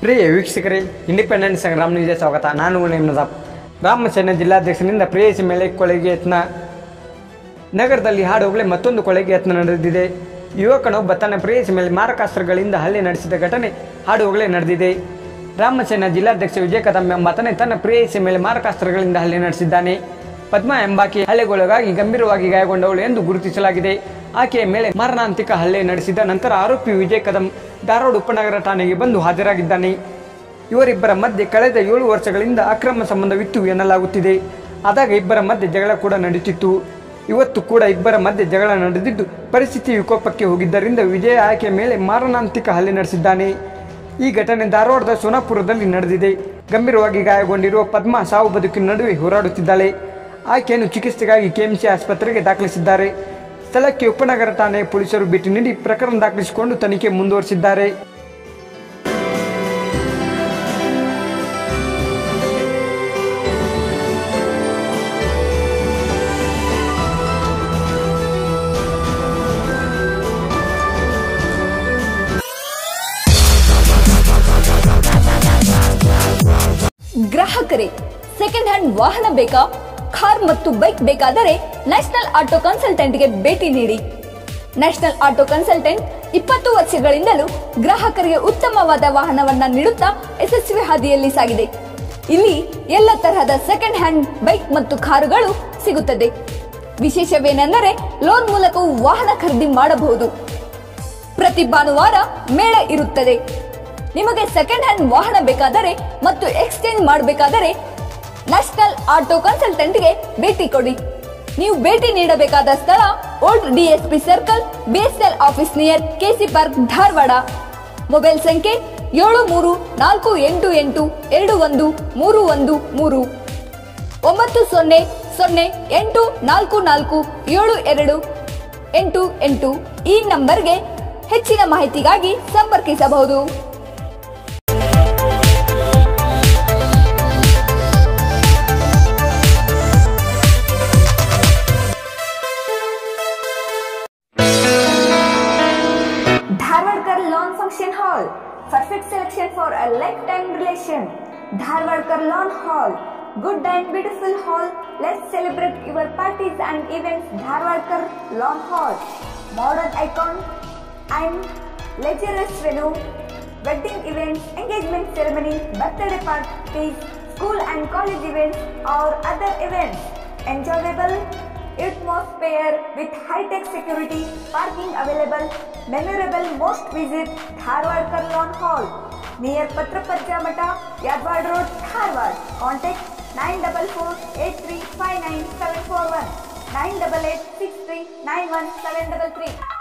ಪ್ರಿಯ ವೀಕ್ಷಕರೇ ಇಂಡಿಪೆಂಡೆನ್ಸ್ ಸಂಗ್ರಾಮ್ ನ್ಯೂಸ್ಗೆ ಸ್ವಾಗತ ನಾನು ನಿಮ್ನದಾಪ್ ರಾಮ ಸೇನಾ ಜಿಲ್ಲಾಧ್ಯಕ್ಷನಿಂದ ಪ್ರೇಯಸಿ ಮೇಲೆ ಕೊಲೆಗೆ ಯತ್ನ ನಗರದಲ್ಲಿ ಹಾಡುವಾಗಲೇ ಮತ್ತೊಂದು ಕೊಲೆಗೆ ಯತ್ನ ನಡೆದಿದೆ ಯುವಕನೊಬ್ಬ ತನ್ನ ಪ್ರೇಯಸಿ ಮೇಲೆ ಮಾರಕಾಸ್ತ್ರಗಳಿಂದ ಹಲ್ಲೆ ನಡೆಸಿದ ಘಟನೆ ಹಾಡುವಾಗಲೇ ನಡೆದಿದೆ ರಾಮಸೇನಾ ಜಿಲ್ಲಾಧ್ಯಕ್ಷ ವಿಜಯ ಕದಂ ಎಂಬಾತನೇ ತನ್ನ ಪ್ರೇಯಸಿ ಮೇಲೆ ಮಾರಕಾಸ್ತ್ರಗಳಿಂದ ಹಲ್ಲೆ ನಡೆಸಿದ್ದಾನೆ ಪದ್ಮಾ ಎಂಬಾಕೆ ಹಲ್ಲೆಗೊಳಗಾಗಿ ಗಂಭೀರವಾಗಿ ಗಾಯಗೊಂಡವಳು ಎಂದು ಗುರುತಿಸಲಾಗಿದೆ ಆಕೆಯ ಮೇಲೆ ಮಾರಣಾಂತಿಕ ಹಲ್ಲೆ ನಡೆಸಿದ ನಂತರ ಆರೋಪಿ ವಿಜಯ್ ಕದಂ ಧಾರವಾಡ ಉಪನಗರ ಠಾಣೆಗೆ ಬಂದು ಹಾಜರಾಗಿದ್ದಾನೆ ಇವರಿಬ್ಬರ ಮಧ್ಯೆ ಕಳೆದ ಏಳು ವರ್ಷಗಳಿಂದ ಅಕ್ರಮ ಸಂಬಂಧವಿತ್ತು ಎನ್ನಲಾಗುತ್ತಿದೆ ಆದಾಗ ಇಬ್ಬರ ಮಧ್ಯೆ ಜಗಳ ಕೂಡ ನಡೆಯುತ್ತಿತ್ತು ಇವತ್ತು ಕೂಡ ಇಬ್ಬರ ಮಧ್ಯೆ ಜಗಳ ನಡೆದಿದ್ದು ಪರಿಸ್ಥಿತಿ ವಿಕೋಪಕ್ಕೆ ಹೋಗಿದ್ದರಿಂದ ವಿಜಯ ಆಕೆಯ ಮೇಲೆ ಮಾರಣಾಂತಿಕ ಹಲ್ಲೆ ನಡೆಸಿದ್ದಾನೆ ಈ ಘಟನೆ ಧಾರವಾಡದ ಸೋನಾಪುರದಲ್ಲಿ ನಡೆದಿದೆ ಗಂಭೀರವಾಗಿ ಗಾಯಗೊಂಡಿರುವ ಪದ್ಮಾ ಸಾವು ಬದುಕಿನ ನಡುವೆ ಹೋರಾಡುತ್ತಿದ್ದಾಳೆ ಆಕೆಯನ್ನು ಚಿಕಿತ್ಸೆಗಾಗಿ ಕೆಎಂಸಿ ಆಸ್ಪತ್ರೆಗೆ ದಾಖಲಿಸಿದ್ದಾರೆ ಸ್ಥಳಕ್ಕೆ ಉಪನಗರ ಠಾಣೆ ಪೊಲೀಸರು ಭೇಟಿ ನೀಡಿ ಪ್ರಕರಣ ದಾಖಲಿಸಿಕೊಂಡು ತನಿಖೆ ಮುಂದುವರಿಸಿದ್ದಾರೆ ಗ್ರಾಹಕರೇ ಸೆಕೆಂಡ್ ಹ್ಯಾಂಡ್ ವಾಹನ ಬೇಕಾ ಕಾರ್ ಮತ್ತು ಬೈಕ್ ಬೇಕಾದರೆ ನ್ಯಾಷನಲ್ ಆಟೋ ಕನ್ಸಲ್ಟೆಂಟ್ಗೆ ಭೇಟಿ ನೀಡಿ ನ್ಯಾಷನಲ್ ಆಟೋ ಕನ್ಸಲ್ಟೆಂಟ್ ಇಪ್ಪತ್ತು ವರ್ಷಗಳಿಂದಲೂ ಗ್ರಾಹಕರಿಗೆ ಉತ್ತಮವಾದ ವಾಹನವನ್ನ ನೀಡುತ್ತಾ ಯಶಸ್ವಿ ಹಾದಿಯಲ್ಲಿ ಸಾಗಿದೆ ಇಲ್ಲಿ ಎಲ್ಲ ತರಹದ ಸೆಕೆಂಡ್ ಹ್ಯಾಂಡ್ ಬೈಕ್ ಮತ್ತು ಕಾರುಗಳು ಸಿಗುತ್ತದೆ ವಿಶೇಷವೇನೆಂದರೆ ಲೋನ್ ಮೂಲಕವೂ ವಾಹನ ಖರೀದಿ ಮಾಡಬಹುದು ಪ್ರತಿ ಭಾನುವಾರ ಮೇಳ ಇರುತ್ತದೆ ನಿಮಗೆ ಸೆಕೆಂಡ್ ಹ್ಯಾಂಡ್ ವಾಹನ ಬೇಕಾದರೆ ಮತ್ತು ಎಕ್ಸ್ಚೇಂಜ್ ಮಾಡಬೇಕಾದರೆ ನ್ಯಾಷನಲ್ ಆಟೋ ಕನ್ಸಲ್ಟೆಂಟ್ಗೆ ಭೇಟಿ ಕೊಡಿ ನೀವು ಭೇಟಿ ನೀಡಬೇಕಾದ ಸ್ಥಳ old DSP circle BSL office near KC park Dharwad mobile ಸಂಖ್ಯೆ ಏಳು ಮೂರು ನಾಲ್ಕು ಎಂಟು ಎಂಟು ಎರಡು ಒಂದು ಮೂರು ಒಂದು ಮೂರು ಒಂಬತ್ತು ಸೊನ್ನೆ ಸೊನ್ನೆ ಎಂಟು ನಾಲ್ಕು ನಾಲ್ಕು ಏಳು ಎರಡು ಎಂಟು ಎಂಟು ಈ ನಂಬರ್ಗೆ ಹೆಚ್ಚಿನ ಮಾಹಿತಿಗಾಗಿ ಸಂಪರ್ಕಿಸಬಹುದು Dharwadkar Lawn Function Hall. Perfect selection for a lifetime relation. Dharwadkar Lawn Hall. Good and beautiful hall. Let's celebrate your parties and events. Dharwadkar Lawn Hall. Modern icon and luxurious venue. Wedding events, engagement ceremony, birthday parties, school and college events or other events. Enjoyable atmosphere with high-tech security, parking available, memorable most visit Dharwad Karlon Hall near Patrapajja Mata, Yadwad Road, Dharwad. Contact 944 988 639 733